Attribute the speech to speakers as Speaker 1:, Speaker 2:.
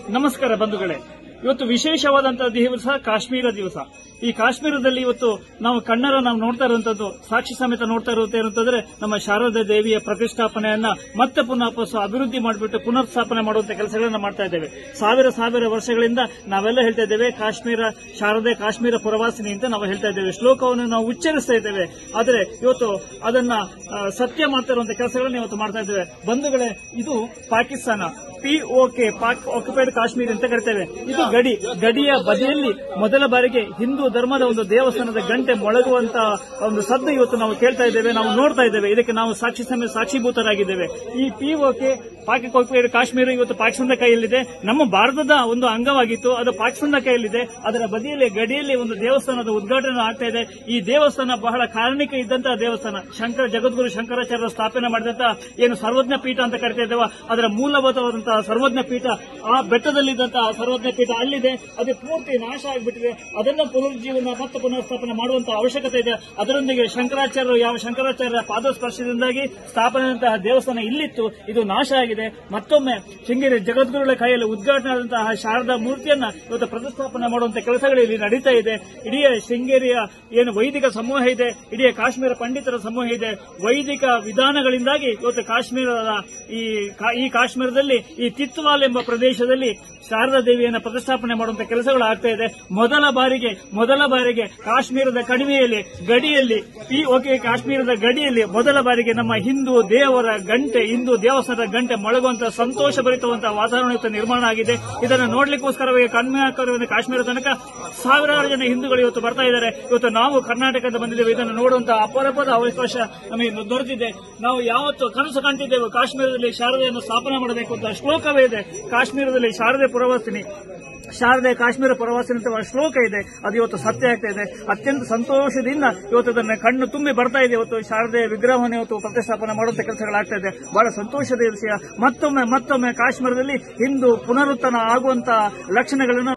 Speaker 1: ನಮಸ್ಕಾರ ಬಂಧುಗಳೇ ಇವತ್ತು ವಿಶೇಷವಾದಂತಹ ದಿವಸ ಕಾಶ್ಮೀರ ದಿವಸ ಈ ಕಾಶ್ಮೀರದಲ್ಲಿ ಇವತ್ತು ನಾವು ಕಣ್ಣರ ನಾವು ನೋಡ್ತಾ ಇರುವಂತದ್ದು ಸಾಕ್ಷಿ ಸಮೇತ ನೋಡ್ತಾ ಇರುತ್ತೆ ಅಂತಂದ್ರೆ ನಮ್ಮ ಶಾರದಾ ದೇವಿಯ ಪ್ರತಿಷ್ಠಾಪನೆಯನ್ನ ಮತ್ತೆ ಪುನಃ ವಾಪಸ್ ಅಭಿವೃದ್ಧಿ ಮಾಡಿಬಿಟ್ಟು ಪುನರ್ ಸ್ಥಾಪನೆ ಮಾಡುವಂತ ಕೆಲಸಗಳನ್ನ ಮಾಡ್ತಾ ಇದ್ದೇವೆ ಸಾವಿರ ಸಾವಿರ ವರ್ಷಗಳಿಂದ ನಾವೆಲ್ಲ ಹೇಳ್ತಾ ಇದ್ದೇವೆ ಕಾಶ್ಮೀರ ಶಾರದೆ ಕಾಶ್ಮೀರ ಪುರವಾಸಿನಿ ಅಂತ ನಾವು ಹೇಳ್ತಾ ಇದ್ದೇವೆ ಶ್ಲೋಕವನ್ನು ನಾವು ಉಚ್ಚರಿಸ್ತಾ ಇದ್ದೇವೆ ಆದರೆ ಇವತ್ತು ಅದನ್ನ ಆ, ಸತ್ಯ ಮಾಡ್ತಾ ಇರುವಂತ ಕೆಲಸಗಳನ್ನ ಇವತ್ತು ಮಾಡ್ತಾ ಇದ್ದೇವೆ ಬಂಧುಗಳೇ ಇದು Pakistan P O K Pak occupied Kashmir ಅಂತ ಕರಿತೇವೆ ಇದು ಗಡಿ ಗಡಿಯ ಬದಿಯಲ್ಲಿ ಮೊದಲ ಬಾರಿಗೆ ಹಿಂದೂ ಧರ್ಮದ ಒಂದು ದೇವಸ್ಥಾನದ ಗಂಟೆ ಮೊಳಗುವಂತ ಒಂದು ಸದ್ದು ಇವತ್ತು ನಾವು ಕೇಳ್ತಾ ಇದ್ದೇವೆ ನಾವು ನೋಡ್ತಾ ಇದ್ದೇವೆ ಇದಕ್ಕೆ ನಾವು ಸಾಕ್ಷಿ ಸಮೇತ ಸಾಕ್ಷೀಭೂತರಾಗಿದ್ದೇವೆ ಈ P O K Pak occupied Kashmir ಇವತ್ತು ಪಾಕಿಸ್ತಾನದ ಕೈಯಲ್ಲಿದೆ ನಮ್ಮ ಭಾರತದ ಒಂದು ಅಂಗವಾಗಿತ್ತು ಅದು ಪಾಕಿಸ್ತಾನದ ಕೈಯಲ್ಲಿದೆ ಅದರ ಬದಿಯಲ್ಲಿ ಗಡಿಯಲ್ಲಿ ಒಂದು ದೇವಸ್ಥಾನದ ಉದ್ಘಾಟನೆ ಆಗ್ತಾ ಇದೆ ಈ ದೇವಸ್ಥಾನ ಬಹಳ ಕಾರಣಿಕ ಇದ್ದಂತಹ ದೇವಸ್ಥಾನ ಶಂಕರ ಜಗದ್ಗುರು ಶಂಕರಾಚಾರ್ಯ ಸ್ಥಾಪನೆ ಮಾಡಿದಂತಹ ಏನು ಸರ್ವಜ್ಞ ಪೀಠ ಅಂತ ಕರಿತಾ ಇದ್ದೇವೆ ಅದರ ಮೂಲಭೂತವಾದಂತಹ ಸರ್ವಜ್ಞ ಪೀಠ ಆ ಬೆಟ್ಟದಲ್ಲಿದ್ದಂತಹ ಸರ್ವಜ್ಞ ಪೀಠ ಅಲ್ಲಿದೆ ಅದು ಪೂರ್ತಿ ನಾಶ ಆಗಿಬಿಟ್ಟಿದೆ ಅದನ್ನು ಪುನರುಜ್ಜೀವನ ಮತ್ತು ಪುನರ್ಸ್ಥಾಪನೆ ಮಾಡುವಂತಹ ಅವಶ್ಯಕತೆ ಇದೆ ಅದರೊಂದಿಗೆ ಶಂಕರಾಚಾರ್ಯರು ಯಾವ ಶಂಕರಾಚಾರ್ಯರ ಪಾದಸ್ಪರ್ಶದಿಂದಾಗಿ ಸ್ಥಾಪನೆಯಾದಂತಹ ದೇವಸ್ಥಾನ ಇಲ್ಲಿತ್ತು ಇದು ನಾಶ ಆಗಿದೆ ಮತ್ತೊಮ್ಮೆ ಶೃಂಗೇರಿ ಜಗದ್ಗುರುಗಳ ಕೈಯಲ್ಲಿ ಉದ್ಘಾಟನೆ ಆದಂತಹ ಶಾರದಾ ಮೂರ್ತಿಯನ್ನ ಇವತ್ತು ಪ್ರತಿಷ್ಠಾಪನೆ ಮಾಡುವಂತಹ ಕೆಲಸಗಳು ಇಲ್ಲಿ ನಡೀತಾ ಇದೆ ಇಡೀ ಶೃಂಗೇರಿಯ ಏನು ವೈದಿಕ ಸಮೂಹ ಇದೆ ಇಡೀ ಕಾಶ್ಮೀರ ಪಂಡಿತರ ಸಮೂಹ ಇದೆ ವೈದಿಕ ವಿಧಾನಗಳಿಂದಾಗಿ ಇವತ್ತು ಕಾಶ್ಮೀರದ ಈ ಕಾ- ಈ ಕಾಶ್ಮೀರದಲ್ಲಿ ಈ ತಿತ್ವಾಲ್ ಎಂಬ ಪ್ರದೇಶದಲ್ಲಿ ಶಾರದಾ ದೇವಿಯನ್ನು ಪ್ರತಿಷ್ಠಾಪನೆ ಮಾಡುವಂತ ಕೆಲಸಗಳು ಆಗ್ತಾ ಇದೆ ಮೊದಲ ಬಾರಿಗೆ ಮೊದಲ ಬಾರಿಗೆ ಕಾಶ್ಮೀರದ ಕಣಿವೆಯಲ್ಲಿ ಗಡಿಯಲ್ಲಿ ಈ ಓಕೆ ಕಾಶ್ಮೀರದ ಗಡಿಯಲ್ಲಿ ಮೊದಲ ಬಾರಿಗೆ ನಮ್ಮ ಹಿಂದೂ ದೇವರ ಗಂಟೆ ಹಿಂದೂ ದೇವಸ್ಥಾನದ ಗಂಟೆ ಮೊಳಗುವಂತಹ ಸಂತೋಷ ಭರಿತವಂತಹ ವಾತಾವರಣ ಇವತ್ತು ನಿರ್ಮಾಣ ಆಗಿದೆ ಇದನ್ನು ನೋಡ್ಲಿಕ್ಕೋಸ್ಕರವಾಗಿ ಕನ್ಯಾಕುಮಾರಿ ಕಾಶ್ಮೀರ ತನಕ ಸಾವಿರಾರು ಜನ ಹಿಂದೂಗಳು ಇವತ್ತು ಬರ್ತಾ ಇದ್ದಾರೆ ಇವತ್ತು ನಾವು ಕರ್ನಾಟಕದ ಬಂದಿದ್ದೇವೆ ಇದನ್ನು ನೋಡುವಂತಹ ಅಪರೂಪದ ಅವಕಾಶ ನಮಗೆ ದೊರೆತಿದೆ ನಾವು ಯಾವತ್ತು ಕನಸು ಕಾಣ್ತಿದ್ದೇವೆ ಕಾಶ್ಮೀರದಲ್ಲಿ ಶಾರದೆಯನ್ನು ಸ್ಥಾಪನೆ ಮಾಡಬೇಕು ಅಂತ ಶ್ಲೋಕವೇ ಇದೆ ಕಾಶ್ಮೀರದಲ್ಲಿ ಶಾರದೆ ಪುರವಾಸಿನಿ ಶಾರದೆ ಕಾಶ್ಮೀರ ಪುರವಾಸಿನಿ ಅಂತ ಶ್ಲೋಕ ಇದೆ ಅದು ಇವತ್ತು ಸತ್ಯ ಆಗ್ತಾ ಇದೆ ಅತ್ಯಂತ ಸಂತೋಷದಿಂದ ಇವತ್ತು ಅದನ್ನ ಕಣ್ಣು ತುಂಬಿ ಬರ್ತಾ ಇದೆ ಇವತ್ತು ಶಾರದೆ ವಿಗ್ರಹವನ್ನು ಇವತ್ತು ಪ್ರತಿಷ್ಠಾಪನೆ ಮಾಡುವಂತ ಕೆಲಸಗಳಾಗ್ತಾ ಇದೆ ಬಹಳ ಸಂತೋಷದ ವಿಷಯ ಮತ್ತೊಮ್ಮೆ ಮತ್ತೊಮ್ಮೆ ಕಾಶ್ಮೀರದಲ್ಲಿ ಹಿಂದೂ ಪುನರುತ್ಥಾನ ಆಗುವಂತ ಲಕ್ಷಣಗಳನ್ನು